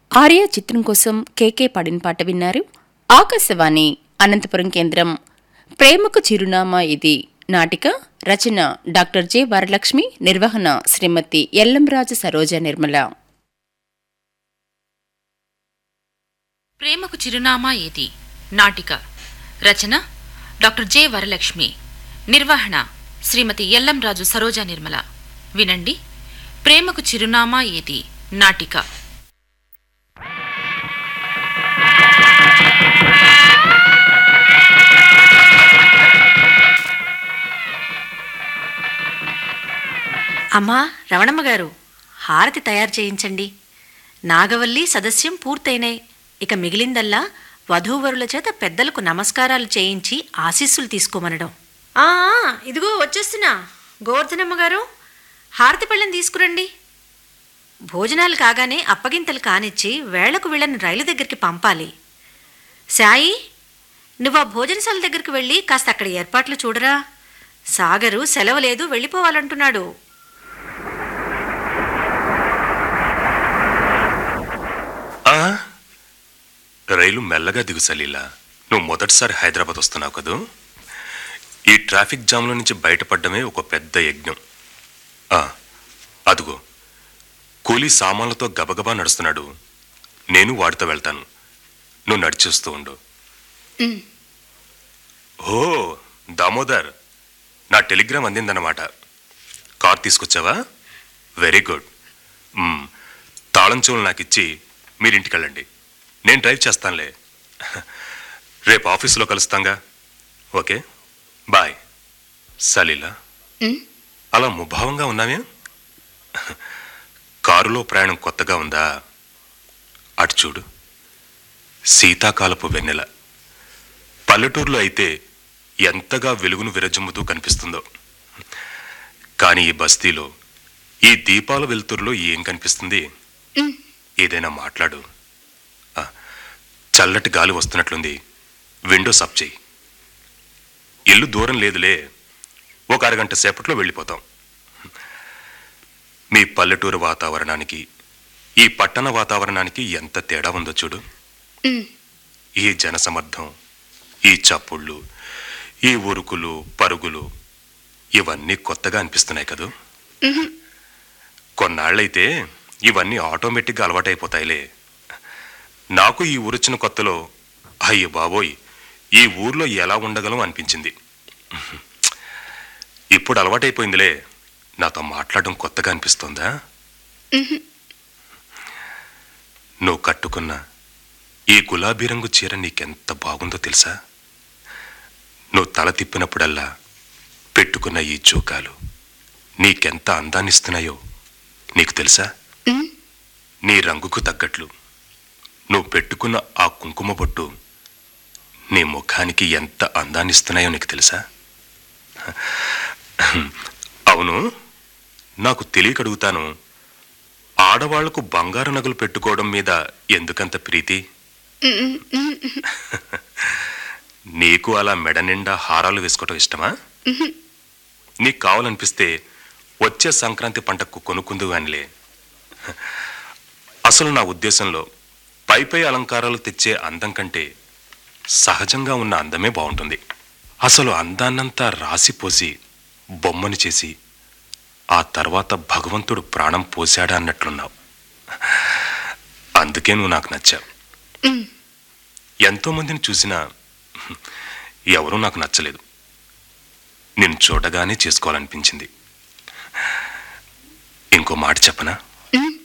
ఆర్య చిత్రం కోసం కేకే పాడిన పాట విన్నారు ఆకాశవాణి అనంతపురం కేంద్రం ప్రేమకు చిరునామా ఇది నాటిక రచన డాక్టర్ జె వరలక్ష్మి నిర్వహణ శ్రీమతి ఎల్లంరాజు సరోజ నిర్మల ప్రేమకు చిరునామా ఏది నాటిక రచన డాక్టర్ జె వరలక్ష్మి నిర్వహణ శ్రీమతి ఎల్లంరాజు సరోజా నిర్మల వినండి ప్రేమకు చిరునామా ఏది నాటిక అమ్మా రమణమ్మ గారు హారతి తయారు చేయించండి నాగవల్లి సదస్యం పూర్తయినాయి ఇక మిగిలిందల్లా వధూవరుల చేత పెద్దలకు నమస్కారాలు చేయించి ఆశీస్సులు తీసుకోమనడం ఆ ఆ, ఇదిగో వచ్చేస్తున్నా గోవర్ధనమ్మ గారు హారతి పళ్ళని తీసుకురండి భోజనాలు కాగానే అప్పగింతలు కానిచ్చి వేళకు వీళ్ళని రైలు దగ్గరికి పంపాలి సాయి నువ్వు ఆ భోజనశాల దగ్గరికి వెళ్ళి కాస్త అక్కడ ఏర్పాట్లు చూడరా సాగరు సెలవు లేదు వెళ్ళిపోవాలంటున్నాడు ఆ? రైలు మెల్లగా దిగు సలీలా నువ్వు మొదటిసారి హైదరాబాద్ వస్తున్నావు కదూ ఈ ట్రాఫిక్ జామ్లో నుంచి బయటపడడమే ఒక పెద్ద యజ్ఞం ఆ, అదుగో కూలీ సామాన్లతో గబగబా నడుస్తున్నాడు నేను వాడితో వెళ్తాను నువ్వు నడిచేస్తూ ఉండు ఓ దామోదర్ నా టెలిగ్రామ్ అందిందన్నమాట కార్ తీసుకొచ్చావా వెరీ గుడ్ మ్మ్. తాళం చెవులు నాకు ఇచ్చి మీరింటికి వెళ్ళండి నేను డ్రైవ్ చేస్తానులే రేపు ఆఫీసులో కలుస్తాంగా ఓకే బాయ్ సలీలా అలా ముభావంగా ఉన్నామే కారులో ప్రయాణం కొత్తగా ఉందా అటు చూడు శీతాకాలపు వెన్నెల పల్లెటూరులో అయితే ఎంతగా వెలుగును విరజమ్ముతూ కనిపిస్తుందో కానీ ఈ బస్తీలో ఈ దీపాల వెలుతురులో ఏం కనిపిస్తుంది ఏదైనా మాట్లాడు ఆ, చల్లటి గాలి వస్తున్నట్లుంది విండోస్ అప్ చేయి ఇల్లు దూరం లేదులే ఒక అరగంట సేపట్లో వెళ్ళిపోతాం మీ పల్లెటూరు వాతావరణానికి ఈ పట్టణ వాతావరణానికి ఎంత తేడా ఉందో చూడు ఈ జనసమర్థం ఈ చప్పుళ్ళు ఈ ఉరుకులు పరుగులు ఇవన్నీ కొత్తగా అనిపిస్తున్నాయి కదూ కొన్నాళ్ళైతే ఇవన్నీ ఆటోమేటిక్గా అలవాటైపోతాయిలే నాకు ఈ ఊరొచ్చిన కొత్తలో అయ్యో బాబోయ్ ఈ ఊర్లో ఎలా ఉండగలం అనిపించింది ఇప్పుడు అలవాటైపోయిందిలే నాతో మాట్లాడడం కొత్తగా అనిపిస్తోందా నువ్వు కట్టుకున్న ఈ గులాబీ రంగు చీర నీకెంత బాగుందో తెలుసా నువ్వు తల తిప్పినప్పుడల్లా పెట్టుకున్న ఈ జోకాలు నీకెంత అందాన్నిస్తున్నాయో నీకు తెలుసా నీ రంగుకు తగ్గట్లు నువ్వు పెట్టుకున్న ఆ కుంకుమ బొట్టు నీ ముఖానికి ఎంత అందాన్నిస్తున్నాయో నీకు తెలుసా అవును నాకు తెలియక అడుగుతాను ఆడవాళ్లకు బంగారు నగలు పెట్టుకోవడం మీద ఎందుకంత ప్రీతి నీకు అలా మెడ నిండా హారాలు వేసుకోవటం ఇష్టమా నీకు కావాలనిపిస్తే వచ్చే సంక్రాంతి పంటకు కొనుక్కుందు గానిలే అసలు నా ఉద్దేశంలో పై పై అలంకారాలు తెచ్చే అందం కంటే సహజంగా ఉన్న అందమే బాగుంటుంది అసలు అందాన్నంతా రాసిపోసి బొమ్మని చేసి ఆ తర్వాత భగవంతుడు ప్రాణం పోశాడా అన్నట్లున్నావు అందుకే నువ్వు నాకు నచ్చావు ఎంతో మందిని చూసినా ఎవరూ నాకు నచ్చలేదు నేను చూడగానే చేసుకోవాలనిపించింది ఇంకో మాట చెప్పనా